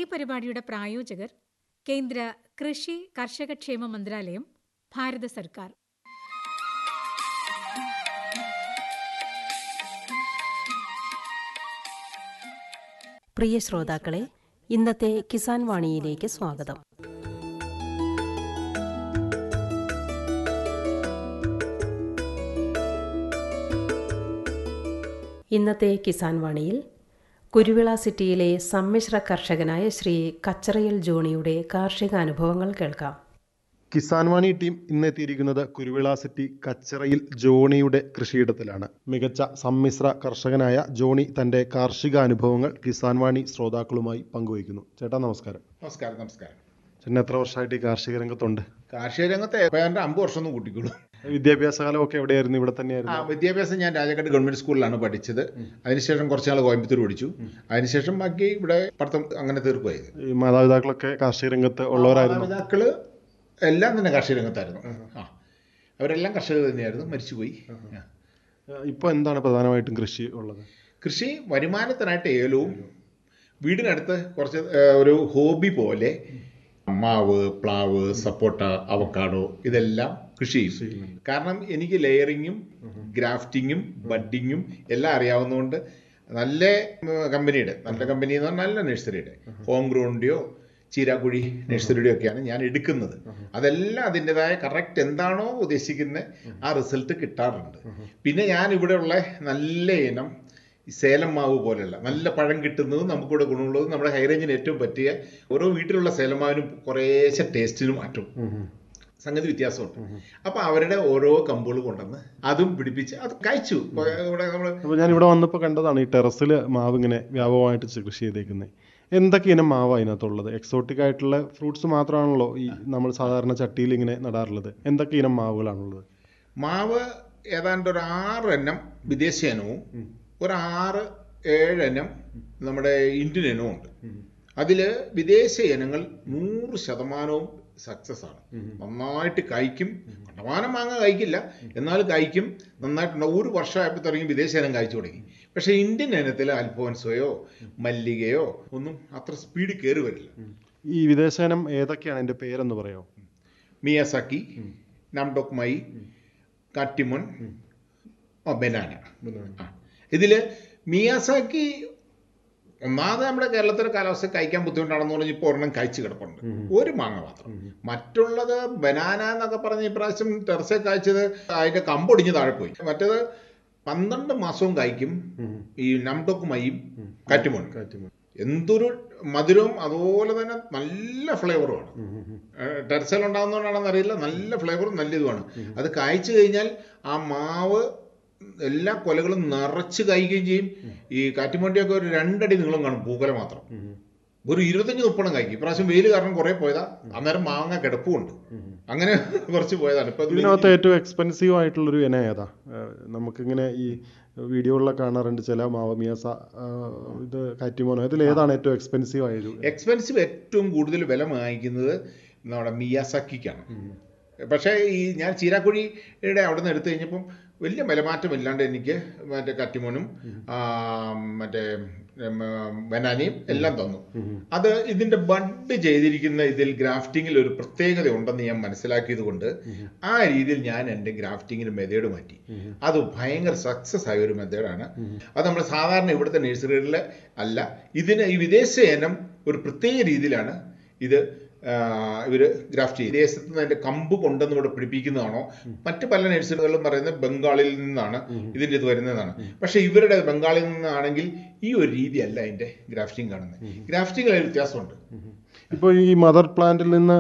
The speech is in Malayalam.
പരിപാടിയുടെ പ്രായോജകർ കേന്ദ്ര കൃഷി കർഷകക്ഷേമ മന്ത്രാലയം ഭാരത സർക്കാർ പ്രിയ ശ്രോതാക്കളെ ഇന്നത്തെ കിസാൻ വാണിയിലേക്ക് സ്വാഗതം ഇന്നത്തെ കിസാൻ വാണിയിൽ കുരുവിള സിറ്റിയിലെ സമ്മിശ്ര കർഷകനായ ശ്രീ കച്ചറയിൽ ജോണിയുടെ കാർഷിക അനുഭവങ്ങൾ കേൾക്കാം കിസാൻ വാണി ടീം ഇന്ന് എത്തിയിരിക്കുന്നത് കുരുവിള സിറ്റി കച്ചിറയിൽ ജോണിയുടെ കൃഷിയിടത്തിലാണ് മികച്ച സമ്മിശ്ര കർഷകനായ ജോണി തന്റെ കാർഷിക അനുഭവങ്ങൾ കിസാൻ വാണി ശ്രോതാക്കളുമായി പങ്കുവയ്ക്കുന്നു ചേട്ടാ നമസ്കാരം നമസ്കാരം നമസ്കാരം ചേട്ടൻ എത്ര വർഷമായിട്ട് ഈ കാർഷിക രംഗത്തുണ്ട് കാർഷിക രംഗത്തെ ഏതാണ്ട് അമ്പത് വർഷം ഒന്നും കൂട്ടിക്കോളൂ വിദ്യാഭ്യാസ കാലമൊക്കെ എവിടെയായിരുന്നു ഇവിടെ ആ തന്നെയായിരുന്നു വിദ്യാഭ്യാസം ഞാൻ രാജാക്കാട് ഗവൺമെന്റ് സ്കൂളിലാണ് പഠിച്ചത് അതിനുശേഷം കുറച്ച് നാൾ കോയമ്പത്തൂർ പഠിച്ചു അതിനുശേഷം ബാക്കി ഇവിടെ പഠിത്തം അങ്ങനെ തീർക്കുകയത് ഈ മാതാപിതാക്കളൊക്കെ കാർഷിക രംഗത്ത് ഉള്ളവരായിരുന്നു മാതാപിതാക്കള് എല്ലാം തന്നെ കാർഷിക രംഗത്തായിരുന്നു ആ അവരെല്ലാം കർഷകർ തന്നെയായിരുന്നു മരിച്ചുപോയി ആ. ഇപ്പോൾ എന്താണ് പ്രധാനമായിട്ടും കൃഷി ഉള്ളത് കൃഷി വരുമാനത്തിനായിട്ട് ഏലവും വീടിനടുത്ത് കുറച്ച് ഏ, ഒരു ഹോബി പോലെ മാവ് പ്ലാവ് സപ്പോട്ട അവക്കാഡോ ഇതെല്ലാം കൃഷി ചെയ്യും കാരണം എനിക്ക് ലെയറിങ്ങും ഗ്രാഫ്റ്റിങ്ങും ബഡ്ഡിങ്ങും എല്ലാം അറിയാവുന്നതുകൊണ്ട് നല്ല ഉം, കമ്പനിയുടെ നല്ല കമ്പനി എന്ന് പറഞ്ഞാൽ നല്ല നഴ്സറിയുടെ ഹോം ഗ്രൗണ്ടിയോ ചീരാക്കുഴി നഴ്സറിയുടെ ഒക്കെയാണ് ഞാൻ എടുക്കുന്നത് അതെല്ലാം അതിൻ്റെതായ കറക്റ്റ് എന്താണോ ഉദ്ദേശിക്കുന്നത് ആ റിസൾട്ട് കിട്ടാറുണ്ട് പിന്നെ ഞാൻ ഇവിടെയുള്ള നല്ല ഇനം ഈ സേലം മാവ് പോലെയുള്ള നല്ല പഴം കിട്ടുന്നതും നമുക്കിവിടെ ഗുണമുള്ളതും നമ്മുടെ ഹൈ റേഞ്ചിന് ഏറ്റവും പറ്റിയ ഓരോ വീട്ടിലുള്ള സേലം മാവിനും കുറേശ്ശെ ടേസ്റ്റിന് മാറ്റും സംഗതി വ്യത്യാസമുണ്ട് അപ്പൊ അവരുടെ ഓരോ കമ്പുകൾ കൊണ്ടുവന്ന് അതും പിടിപ്പിച്ച് അത് കഴിച്ചു ഇവിടെ നമ്മൾ അപ്പോൾ ഞാൻ ഇവിടെ വന്നപ്പോൾ കണ്ടതാണ് ഈ ടെറസിൽ മാവ് ഇങ്ങനെ വ്യാപകമായിട്ട് ചെ- കൃഷി ചെയ്തേക്കുന്നത് എന്തൊക്കെ ഇനം മാവ് അതിനകത്തുള്ളത് എക്സോട്ടിക് ആയിട്ടുള്ള ഫ്രൂട്ട്സ് മാത്രമാണല്ലോ ഈ നമ്മൾ സാധാരണ ചട്ടിയിൽ ഇങ്ങനെ നടാറുള്ളത് എന്തൊക്കെ ഇനം മാവുകളാണുള്ളത് മാവ് ഏതാണ്ട് ഒരു ആറ് എണ്ണം വിദേശ ഇനവും ഒരു ആറ് ഏഴ് എണ്ണം നമ്മുടെ ഇന്ത്യൻ ഇനവും ഉണ്ട് അതിൽ വിദേശ ഇനങ്ങൾ നൂറ് ശതമാനവും സക്സസ് ആണ് നന്നായിട്ട് കഴിക്കും കണ്ടമാനം മാങ്ങ കഴിക്കില്ല എന്നാൽ കഴിക്കും നന്നായിട്ടുണ്ടാവും ഒരു വർഷമായപ്പോൾ തുടങ്ങി വിദേശ ഇനം കഴിച്ചു തുടങ്ങി പക്ഷേ ഇന്ത്യൻ ഇനത്തിൽ അൽഫോൻസോയോ മല്ലികയോ ഒന്നും അത്ര സ്പീഡ് കയറി വരില്ല ഈ വിദേശനം ഏതൊക്കെയാണ് എൻ്റെ പേരെന്ന് പറയാമോ മിയാസാക്കി നാംഡോക് മൈ കാട്ടിമുൺ ഓ ബനാന ആ. ഇതില് മിയാസാക്കി ഒന്നാമത് നമ്മുടെ കേരളത്തിലെ കാലാവസ്ഥ കഴിക്കാൻ ബുദ്ധിമുട്ടാണെന്ന് പറഞ്ഞ് ഇപ്പോൾ ഒരെണ്ണം കഴിച്ച് കിടപ്പുണ്ട് ഒരു മാങ്ങ മാത്രം മറ്റുള്ളത് ബനാന എന്നൊക്കെ പറഞ്ഞ് ഇപ്രാവശ്യം ടെറസെ കഴിച്ചത് അതിന്റെ കമ്പൊടിഞ്ഞ് താഴെ പോയി മറ്റേത് പന്ത്രണ്ട് മാസവും കഴിക്കും ഈ നംഡോക്ക് മൈയും കാറ്റുമോൺ എന്തൊരു മധുരവും അതുപോലെ തന്നെ നല്ല ഫ്ലേവറുമാണ് ടെറസൽ ഉണ്ടാകുന്നതുകൊണ്ടാണെന്ന് അറിയില്ല നല്ല ഫ്ലേവറും നല്ല ഇതുമാണ് അത് കായ്ച്ചു കഴിഞ്ഞാൽ ആ മാവ് എല്ലാ കൊലകളും നിറച്ച് കഴിക്കുകയും ചെയ്യും ഈ കാറ്റുമണ്ടിയൊക്കെ ഒരു രണ്ടടി നീളം കാണും പൂക്കല മാത്രം ഒരു ഇരുപത്തഞ്ച് മുപ്പണം കഴിക്കും ഇപ്രാവശ്യം വെയിൽ കാരണം കുറെ പോയതാ അന്നേരം മാങ്ങ കിടപ്പുമുണ്ട് അങ്ങനെ കുറച്ച് പോയതാണ് ഇപ്പൊ അത് ഇതിനകത്ത് ഏറ്റവും എക്സ്പെൻസീവ് ആയിട്ടുള്ളൊരു ഇനം ഏതാ ഏഹ് നമുക്കിങ്ങനെ ഈ വീഡിയോകളിലൊക്കെ കാണാറുണ്ട് ചില മാവ് മിയാസ ആഹ് ഇത് കാറ്റിമോനോ ഇതിൽ ഏതാണ് ഏറ്റവും എക്സ്പെൻസീവ് ആയത് എക്സ്പെൻസീവ് ഏറ്റവും കൂടുതൽ വില വാങ്ങിക്കുന്നത് നമ്മുടെ മിയാസാക്കിക്കാണ് പക്ഷേ ഈ ഞാൻ ചീരാക്കുഴിയുടെ അവിടെ നിന്ന് എടുത്തു കഴിഞ്ഞപ്പം വലിയ വിലമാറ്റമില്ലാണ്ട് എനിക്ക് മറ്റേ കറ്റിമോനും ആ, മറ്റേ ഉം, ബനാനയും എല്ലാം തന്നു അത് ഇതിന്റെ ബഡ് ചെയ്തിരിക്കുന്ന ഇതിൽ ഗ്രാഫ്റ്റിങ്ങിൽ ഒരു പ്രത്യേകത ഉണ്ടെന്ന് ഞാൻ മനസ്സിലാക്കിയത് കൊണ്ട് ആ രീതിയിൽ ഞാൻ എൻ്റെ ഗ്രാഫ്റ്റിങ്ങിന് മെത്തേഡ് മാറ്റി അത് ഭയങ്കര സക്സസ് ആയ ഒരു മെത്തേഡാണ് അത് നമ്മൾ സാധാരണ ഇവിടുത്തെ നഴ്സറികളിൽ അല്ല ഇതിന് ഈ വിദേശ ഇനം ഒരു പ്രത്യേക രീതിയിലാണ് ഇത് ഇവർ ഗ്രാഫ്റ്റ് ചെയ്ത് വിദേശത്ത് നിന്ന് അതിന്റെ കമ്പ് കൊണ്ടുവന്ന് ഇവിടെ പിടിപ്പിക്കുന്നതാണോ മറ്റ് പല നഴ്സറികളിലും പറയുന്നത് ബംഗാളിൽ നിന്നാണ് ഇതിന്റെ ഇത് വരുന്നതാണ് പക്ഷെ ഇവരുടെ ബംഗാളിൽ നിന്നാണെങ്കിൽ ഈ ഒരു രീതിയല്ല അതിന്റെ ഗ്രാഫ്റ്റിംഗ് കാണുന്നത് ഗ്രാഫ്റ്റിംഗിൽ വ്യത്യാസമുണ്ട് ഇപ്പോൾ ഈ മദർ പ്ലാന്റിൽ നിന്ന്